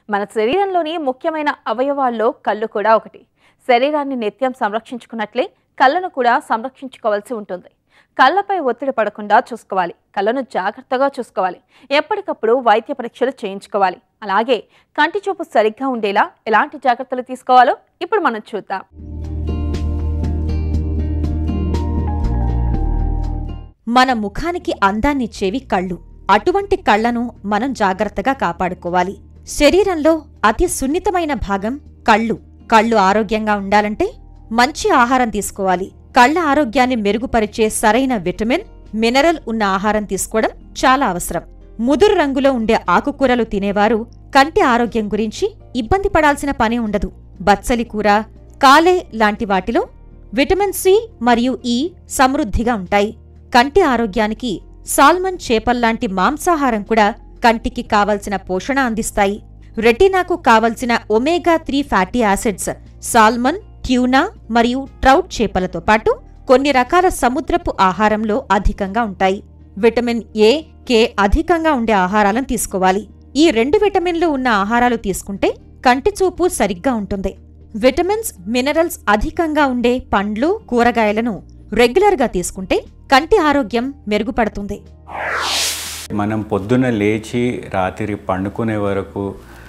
మన శరీరంలోని ముఖ్యమైన అవయవాల్లో కళ్ళు కూడా ఒకటి శరీరాన్ని నిత్యం సంరక్షించుకున్నట్లే కళ్ళను కూడా సంరక్షించుకోవాల్సి ఉంటుంది కళ్ళపై ఒత్తిడి పడకుండా చూసుకోవాలి కళ్ళను జాగ్రత్తగా చూసుకోవాలి ఎప్పటికప్పుడు వైద్య పరీక్షలు చేయించుకోవాలి అలాగే కంటి చూపు సరిగ్గా ఉండేలా ఎలాంటి జాగ్రత్తలు తీసుకోవాలో ఇప్పుడు మనం చూద్దాం మన ముఖానికి అందాన్నిచ్చేవి కళ్ళు అటువంటి కళ్లను మనం జాగ్రత్తగా కాపాడుకోవాలి శరీరంలో అతి సున్నితమైన భాగం కళ్ళు కళ్ళు ఆరోగ్యంగా ఉండాలంటే మంచి ఆహారం తీసుకోవాలి కళ్ళ ఆరోగ్యాన్ని మెరుగుపరిచే సరైన విటమిన్ మినరల్ ఉన్న ఆహారం తీసుకోవడం చాలా అవసరం ముదురు రంగులో ఉండే ఆకుకూరలు తినేవారు కంటి ఆరోగ్యం గురించి ఇబ్బంది పడాల్సిన పని ఉండదు బచ్చలి కూర కాలే లాంటి వాటిలో విటమిన్ సి మరియు ఈ సమృద్ధిగా ఉంటాయి కంటి ఆరోగ్యానికి సాల్మన్ చేపల్లాంటి మాంసాహారం కూడా కంటికి కావలసిన పోషణ అందిస్తాయి రెటీనాకు కావలసిన omega three fatty acids salmon tuna మరియు ట్రౌట్ చేపలతో పాటు కొన్ని రకాల సముద్రపు ఆహారంలో అధికంగా ఉంటాయి విటమిన్ ఏ కే అధికంగా ఉండే ఆహారాలను తీసుకోవాలి ఈ రెండు విటమిన్లు ఉన్న ఆహారాలు తీసుకుంటే కంటి చూపు సరిగ్గా ఉంటుంది విటమిన్స్ మినరల్స్ అధికంగా ఉండే పండ్లు కూరగాయలను రెగ్యులర్గా తీసుకుంటే కంటి ఆరోగ్యం మెరుగుపడుతుంది మనం పొద్దున లేచి రాత్రి పండుకునే వరకు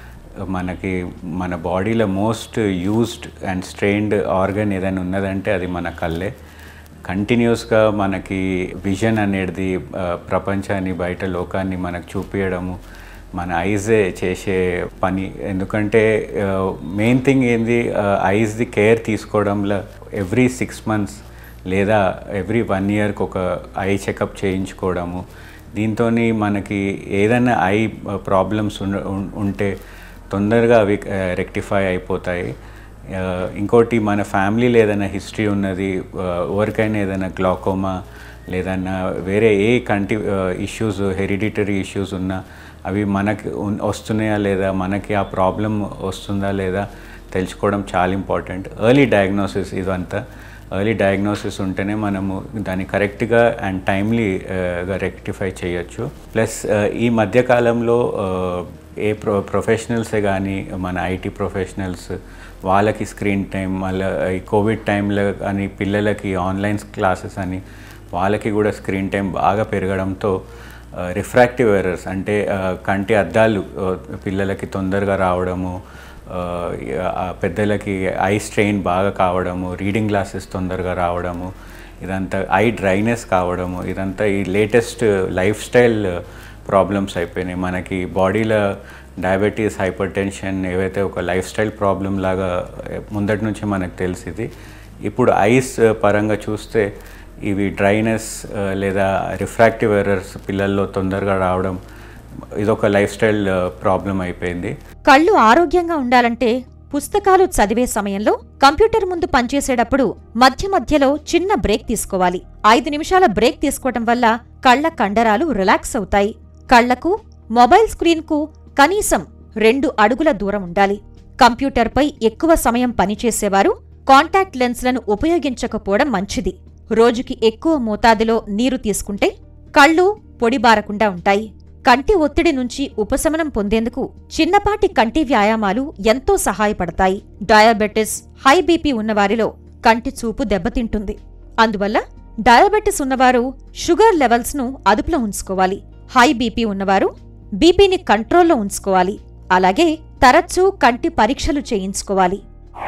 మనకి మన బాడీలో most used and strained organ ఏదైనా ఉన్నదంటే అది మన కళ్ళే కంటిన్యూస్గా మనకి విజన్ అనేది ఆ, ప్రపంచాన్ని బయట లోకాన్ని మనకు చూపించడము మన ఐజే చేసే పని ఎందుకంటే మెయిన్ థింగ్ ఏంది ఐజ్ది కేర్ తీసుకోవడంలో ఎవ్రీ సిక్స్ మంత్స్ లేదా ఎవ్రీ వన్ ఇయర్కి ఒక ఐ చెకప్ చేయించుకోవడము దీంతో మనకి ఏదైనా ఐ ప్రాబ్లమ్స్ ఉన్న ఉం- ఉంటే తొందరగా అవి రెక్టిఫై అయిపోతాయి ఆ, ఇంకోటి మన ఫ్యామిలీలో ఏదైనా హిస్టరీ ఉన్నది ఆ, ఎవరికైనా ఏదైనా గ్లాకోమా లేదన్నా వేరే ఏ కంటి ఇష్యూస్ హెరిడిటరీ ఇష్యూస్ ఉన్నా అవి మనకి ఉన్- వస్తున్నాయా లేదా మనకి ఆ ప్రాబ్లం వస్తుందా లేదా తెలుసుకోవడం చాలా ఇంపార్టెంట్ ఎర్లీ డయాగ్నోసిస్ ఇదంతా ఎర్లీ డయాగ్నోసిస్ ఉంటేనే మనము దాన్ని కరెక్ట్గా అండ్ టైమ్లీగా రెక్టిఫై చేయొచ్చు ప్లస్ ఈ మధ్యకాలంలో ఆ, ఏ ప్రొ ప్రొఫెషనల్సే కానీ మన ఐటీ ప్రొఫెషనల్స్ వాళ్ళకి స్క్రీన్ టైం మళ్ళీ ఈ కోవిడ్ టైంలో కానీ పిల్లలకి ఆన్లైన్ క్లాసెస్ అని వాళ్ళకి కూడా స్క్రీన్ టైం బాగా పెరగడంతో రిఫ్రాక్టివ్ ఎర్రర్స్ అంటే ఆ, కంటి అద్దాలు ఆ, పిల్లలకి తొందరగా రావడము ఆ, ఆ, పెద్దలకి ఐ స్ట్రెయిన్ బాగా కావడము రీడింగ్ గ్లాసెస్ తొందరగా రావడము ఇదంతా ఐ డ్రైనెస్ కావడము ఇదంతా ఈ లేటెస్ట్ లైఫ్ స్టైల్ ప్రాబ్లమ్స్ అయిపోయినాయి మనకి బాడీలో డయాబెటీస్ హైపర్ టెన్షన్ ఏవైతే ఒక లైఫ్ స్టైల్ ప్రాబ్లం లాగా ముందటి నుంచి మనకు తెలిసింది ఇప్పుడు ఐస్ పరంగా చూస్తే ఇవి డ్రైనెస్ లేదా రిఫ్రాక్టివ్ ఎర్రర్స్ పిల్లల్లో తొందరగా రావడం ఇదొక లైఫ్ స్టైల్ ప్రాబ్లం అయిపోయింది కళ్ళు ఆరోగ్యంగా ఉండాలంటే పుస్తకాలు చదివే సమయంలో కంప్యూటర్ ముందు పనిచేసేటప్పుడు మధ్య మధ్యలో చిన్న బ్రేక్ తీసుకోవాలి ఐదు నిమిషాల బ్రేక్ తీసుకోవటం వల్ల కళ్ళ కండరాలు రిలాక్స్ అవుతాయి కళ్లకు మొబైల్ స్క్రీన్కు కనీసం రెండు అడుగుల దూరం ఉండాలి కంప్యూటర్పై ఎక్కువ సమయం పనిచేసేవారు కాంటాక్ట్ లెన్స్లను ఉపయోగించకపోవడం మంచిది రోజుకి ఎక్కువ మోతాదులో నీరు తీసుకుంటే కళ్ళు పొడిబారకుండా ఉంటాయి కంటి ఒత్తిడి నుంచి ఉపశమనం పొందేందుకు చిన్నపాటి కంటి వ్యాయామాలు ఎంతో సహాయపడతాయి డయాబెటిస్ హై బీపీ ఉన్నవారిలో కంటి చూపు దెబ్బతింటుంది అందువల్ల డయాబెటిస్ ఉన్నవారు షుగర్ లెవెల్స్ను అదుపులో ఉంచుకోవాలి హై బీపీ ఉన్నవారు బీపీని కంట్రోల్లో ఉంచుకోవాలి అలాగే తరచూ కంటి పరీక్షలు చేయించుకోవాలి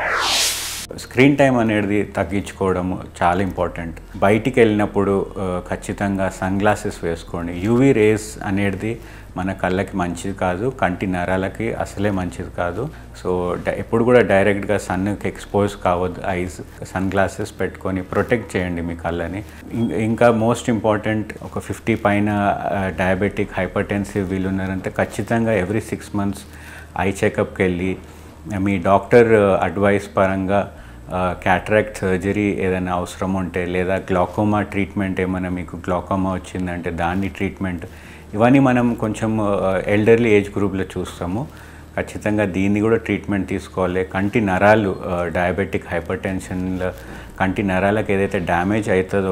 స్క్రీన్ టైం అనేది తగ్గించుకోవడము చాలా ఇంపార్టెంట్ బయటికి వెళ్ళినప్పుడు ఆ, ఖచ్చితంగా సన్ గ్లాసెస్ వేసుకోండి యూవీ రేస్ అనేది మన కళ్ళకి మంచిది కాదు కంటి నరాలకి అసలే మంచిది కాదు సో డ- ఎప్పుడు కూడా డైరెక్ట్గా సన్కి ఎక్స్పోజ్ కావద్దు ఐస్ సన్ గ్లాసెస్ పెట్టుకొని ప్రొటెక్ట్ చేయండి మీ కళ్ళని ఇం- ఇంకా మోస్ట్ ఇంపార్టెంట్ ఒక ఫిఫ్టీ పైన డయాబెటిక్ హైపర్ టెన్సివ్ వీళ్ళు ఉన్నారంటే ఖచ్చితంగా ఎవ్రీ సిక్స్ మంత్స్ ఐ చెకప్కి వెళ్ళి మీ డాక్టర్ అడ్వైస్ పరంగా క్యాటరాక్ట్ సర్జరీ ఏదైనా అవసరం ఉంటే లేదా గ్లాకోమా ట్రీట్మెంట్ ఏమైనా మీకు గ్లాకోమా వచ్చిందంటే దాన్ని ట్రీట్మెంట్ ఇవన్నీ మనం కొంచెం ఎల్డర్లీ ఏజ్ గ్రూప్లో చూస్తాము ఖచ్చితంగా దీన్ని కూడా ట్రీట్మెంట్ తీసుకోవాలి కంటి నరాలు డయాబెటిక్ హైపర్ టెన్షన్లో కంటి నరాలకు ఏదైతే డ్యామేజ్ అవుతుందో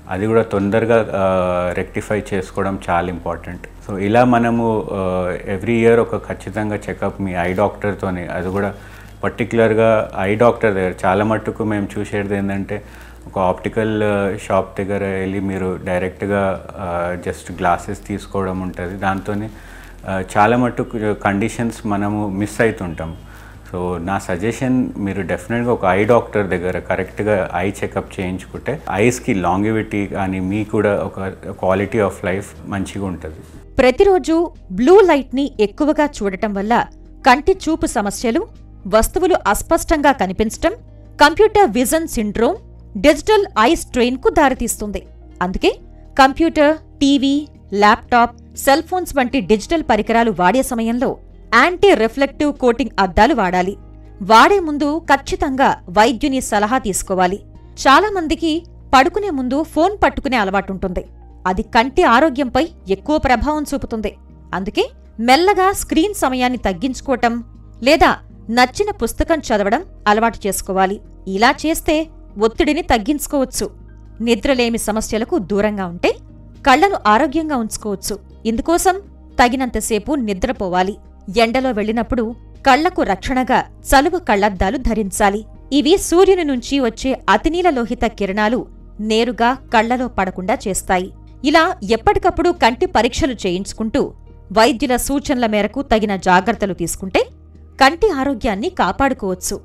అది కూడా తొందరగా రెక్టిఫై చేసుకోవడం చాలా ఇంపార్టెంట్ సో ఇలా మనము ఎవ్రీ ఇయర్ ఒక ఖచ్చితంగా చెకప్ మీ ఐ డాక్టర్తోని అది కూడా పర్టికులర్గా ఐ డాక్టర్ దగ్గర చాలా మట్టుకు మేము చూసేది ఏంటంటే ఒక ఆప్టికల్ షాప్ దగ్గర వెళ్ళి మీరు డైరెక్ట్గా జస్ట్ గ్లాసెస్ తీసుకోవడం ఉంటుంది దాంతో చాలా మట్టుకు కండిషన్స్ మనము మిస్ అవుతుంటాం సో నా సజెషన్ మీరు డెఫినెట్గా ఒక ఐ డాక్టర్ దగ్గర కరెక్ట్గా ఐ చెకప్ చేయించుకుంటే ఐస్కి లాంగివిటీ కానీ మీ కూడా ఒక క్వాలిటీ ఆఫ్ లైఫ్ మంచిగా ఉంటుంది ప్రతిరోజు బ్లూ లైట్ని ఎక్కువగా చూడటం వల్ల కంటి చూపు సమస్యలు వస్తువులు అస్పష్టంగా కనిపించటం computer vision syndrome digital eye స్ట్రెయిన్కు దారితీస్తుంది అందుకే computer TV laptop cell phones వంటి డిజిటల్ పరికరాలు వాడే సమయంలో యాంటీ రిఫ్లెక్టివ్ కోటింగ్ అద్దాలు వాడాలి వాడే ముందు ఖచ్చితంగా వైద్యుని సలహా తీసుకోవాలి చాలా మందికి పడుకునే ముందు ఫోన్ పట్టుకునే అలవాటుంటుంది అది కంటి ఆరోగ్యంపై ఎక్కువ ప్రభావం చూపుతుంది అందుకే మెల్లగా స్క్రీన్ సమయాన్ని తగ్గించుకోవటం లేదా నచ్చిన పుస్తకం చదవడం అలవాటు చేసుకోవాలి ఇలా చేస్తే ఒత్తిడిని తగ్గించుకోవచ్చు నిద్రలేమి సమస్యలకు దూరంగా ఉంటే కళ్లను ఆరోగ్యంగా ఉంచుకోవచ్చు ఇందుకోసం తగినంతసేపు నిద్రపోవాలి ఎండలో వెళ్ళినప్పుడు కళ్లకు రక్షణగా చలువ కళ్లద్దాలు ధరించాలి ఇవి సూర్యుని నుంచి వచ్చే అతినీల లోహిత కిరణాలు నేరుగా కళ్లలో పడకుండా చేస్తాయి ఇలా ఎప్పటికప్పుడు కంటి పరీక్షలు చేయించుకుంటూ వైద్యుల సూచనల మేరకు తగిన జాగ్రత్తలు తీసుకుంటే కంటి ఆరోగ్యాన్ని కాపాడుకోవచ్చు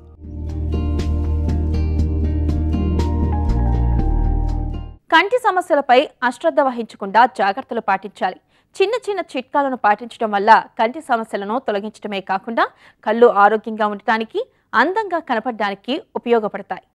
కంటి సమస్యలపై అశ్రద్ధ వహించకుండా జాగ్రత్తలు పాటించాలి చిన్న చిన్న చిట్కాలను పాటించడం వల్ల కంటి సమస్యలను తొలగించడమే కాకుండా కళ్ళు ఆరోగ్యంగా ఉండటానికి అందంగా కనపడడానికి ఉపయోగపడతాయి